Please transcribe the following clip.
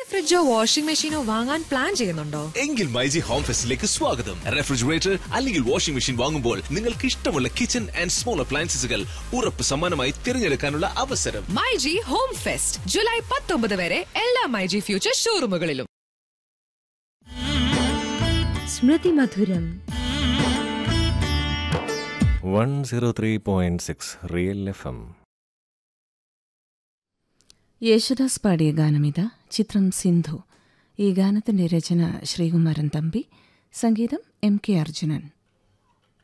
ഫ്രിഡ്ജോ washing മെഷീനോ വാങ്ങാൻ plan ചെയ്യുന്നുണ്ടോ എങ്കിൽ മൈജി ഹോം ഫെസ്റ്റിലേക്ക് സ്വാഗതം റെഫ്രിജറേറ്റർ അല്ലെങ്കിൽ വാഷിംഗ് മെഷീൻ വാങ്ങുമ്പോൾ നിങ്ങൾക്ക് ഇഷ്ടമുള്ള കിച്ചൺ ആൻഡ് സ്മോൾ അപ്ലയൻസസുകൾ ഉറപ്പ് സമ്മാനമായി തിരഞ്ഞെടുക്കാനുള്ള അവസരം മൈജി ഹോം ഫെസ്റ്റ് ജൂലൈ പത്തൊമ്പത് വരെ എല്ലാ മൈജി ഫ്യൂച്ചർ ഷോറൂമുകളിലും സ്മൃതി മധുരം one zero three point six real FM എം യേശുദാസ് പാടിയ ഗാനമിത ചിത്രം സിന്ധു ഈ ഗാനത്തിന്റെ രചന ശ്രീകുമാരൻ തമ്പി സംഗീതം എം കെ അർജുനൻ